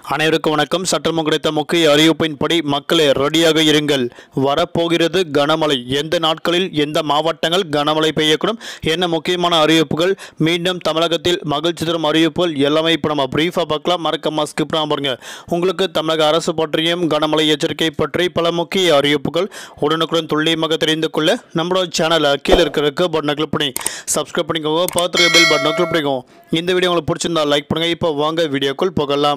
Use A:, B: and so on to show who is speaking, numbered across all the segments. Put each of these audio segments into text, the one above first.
A: அனைவருக்கும் வணக்கம் சட்டமும் கிடைத்த முக்கிய அறிவிப்பின்படி மக்களே ரெடியாக இருங்கள் வரப்போகிறது கனமழை எந்த நாட்களில் எந்த மாவட்டங்கள் கனமழை பெய்யக்கூடும் என்ன முக்கியமான அறிவிப்புகள் மீண்டும் தமிழகத்தில் மகிழ்ச்சி தரும் அறிவிப்புகள் எல்லாமே இப்போ நம்ம ப்ரீஃபாக பார்க்கலாம் மறக்காம ஸ்கிப் பண்ணாம பாருங்க உங்களுக்கு தமிழக அரசு பற்றியும் கனமழை எச்சரிக்கை பற்றி பல முக்கிய அறிவிப்புகள் உடனுக்குடன் துல்லியமாக தெரிந்து கொள்ள நம்மளோட சேனலை கீழே இருக்கிற பட்டனை கிளிக் பண்ணி சப்ஸ்கிரைப் பண்ணிக்கோங்க பார்த்துருக்க பெல் பட்டனை கிளிக் பண்ணிக்கோங்க இந்த வீடியோ உங்களுக்கு பிடிச்சிருந்தா லைக் பண்ணுங்கள் இப்போ வாங்க வீடியோக்குள் போகலாம்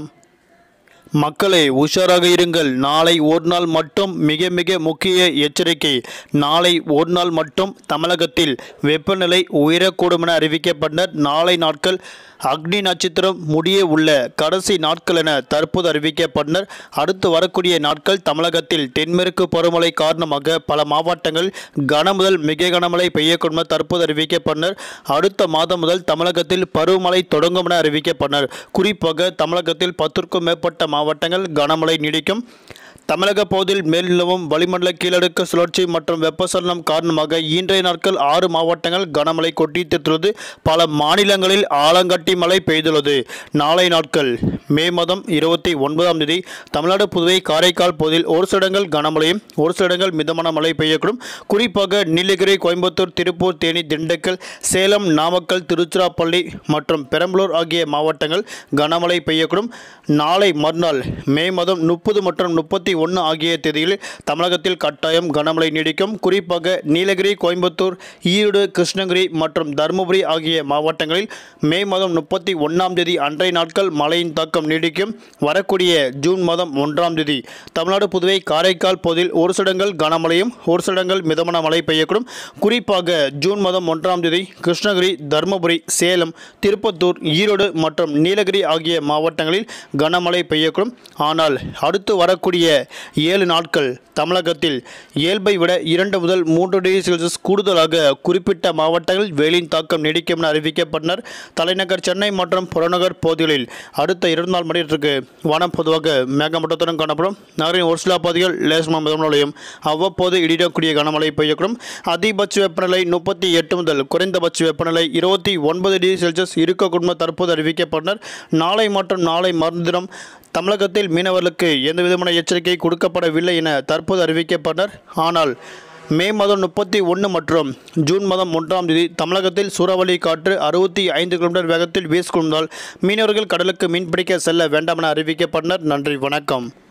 A: மக்களே உஷாராக இருங்கள் நாளை ஒரு நாள் மட்டும் மிக மிக முக்கிய எச்சரிக்கை நாளை ஒரு நாள் மட்டும் தமிழகத்தில் வெப்பநிலை உயரக்கூடும் என அறிவிக்கப்பட்டனர் நாளை நாட்கள் அக்னி நட்சத்திரம் முடிய உள்ள கடைசி நாட்கள் என தற்போது அறிவிக்கப்பட்டனர் அடுத்து வரக்கூடிய நாட்கள் தமிழகத்தில் தென்மேற்கு பருவமழை காரணமாக பல மாவட்டங்கள் கன முதல் மிக கனமழை பெய்யக்கூடும் என தற்போது அறிவிக்கப்பட்டனர் அடுத்த மாதம் முதல் தமிழகத்தில் பருவமழை தொடங்கும் என அறிவிக்கப்பட்டனர் குறிப்பாக தமிழகத்தில் பத்திற்கும் மேற்பட்ட மாவட்டங்கள் கனமழை நீடிக்கும் தமிழக பகுதியில் மேல் நிலவும் வளிமண்டல கீழடுக்கு சுழற்சி மற்றும் வெப்பசலனம் காரணமாக இன்றைய நாட்கள் ஆறு மாவட்டங்கள் கனமழை கொட்டி தீர்த்துள்ளது பல மாநிலங்களில் ஆலங்கட்டி மழை பெய்துள்ளது நாளை நாட்கள் மே மாதம் இருபத்தி ஒன்பதாம் தேதி தமிழ்நாடு புதுவை காரைக்கால் பகுதியில் ஒரு சில இடங்கள் கனமழையும் ஒரு சில இடங்கள் மிதமான மழை பெய்யக்கூடும் குறிப்பாக நீலகிரி கோயம்புத்தூர் திருப்பூர் தேனி திண்டுக்கல் சேலம் நாமக்கல் திருச்சிராப்பள்ளி மற்றும் பெரம்பலூர் ஆகிய மாவட்டங்கள் கனமழை பெய்யக்கூடும் நாளை மறுநாள் மே மாதம் முப்பது மற்றும் முப்பத்தி ஒன்று ஆகிய தேதிகளில் தமிழகத்தில் கட்டாயம் கனமழை நீடிக்கும் குறிப்பாக நீலகிரி கோயம்புத்தூர் ஈரோடு கிருஷ்ணகிரி மற்றும் தருமபுரி ஆகிய மாவட்டங்களில் மே மாதம் முப்பத்தி ஒன்றாம் தேதி அன்றைய நாட்கள் மழையின் தாக்கம் நீடிக்கும் வரக்கூடிய ஜூன் மாதம் ஒன்றாம் தேதி தமிழ்நாடு புதுவை காரைக்கால் பகுதியில் ஒரு சிடங்கள் கனமழையும் ஒரு சிடங்கள் மிதமான மழை பெய்யக்கூடும் குறிப்பாக ஜூன் மாதம் ஒன்றாம் தேதி கிருஷ்ணகிரி தருமபுரி சேலம் திருப்பத்தூர் ஈரோடு மற்றும் நீலகிரி ஆகிய மாவட்டங்களில் கனமழை பெய்யக்கூடும் ஆனால் அடுத்து வரக்கூடிய ஏழு நாட்கள் தமிழகத்தில் இயல்பை விட இரண்டு முதல் மூன்று டிகிரி செல்சியஸ் கூடுதலாக குறிப்பிட்ட மாவட்டங்களில் வெயிலின் தாக்கம் நீடிக்கும் என அறிவிக்கப்பட்டனர் தலைநகர் சென்னை மற்றும் புறநகர் பகுதிகளில் அடுத்த இரண்டு நாள் மணிக்கு வானம் பொதுவாக மேகமூட்டத்துடன் காணப்படும் நகரின் ஒரு சில பகுதிகள் லேசமான மிதமலையும் அவ்வப்போது இடிடக்கூடிய கனமழை பெய்யக்கூடும் அதிகபட்ச வெப்பநிலை முப்பத்தி எட்டு முதல் குறைந்தபட்ச வெப்பநிலை இருபத்தி ஒன்பது டிகிரி செல்சியஸ் இருக்கக்கூடும் என தற்போது அறிவிக்கப்பட்டனர் நாளை மற்றும் நாளை மறுதினம் தமிழகத்தில் மீனவர்களுக்கு எந்த விதமான எச்சரிக்கை கொடுக்கப்படவில்லை என தற்போது அறிவிக்கப்பட்டனர் ஆனால் மே மாதம் முப்பத்தி ஒன்று மற்றும் ஜூன் மாதம் ஒன்றாம் தேதி தமிழகத்தில் சூறாவளி காற்று அறுபத்தி ஐந்து கிலோமீட்டர் வேகத்தில் வீசிக்கொண்டால் மீனவர்கள் கடலுக்கு மீன்பிடிக்க செல்ல வேண்டாம் என அறிவிக்கப்பட்டனர் நன்றி வணக்கம்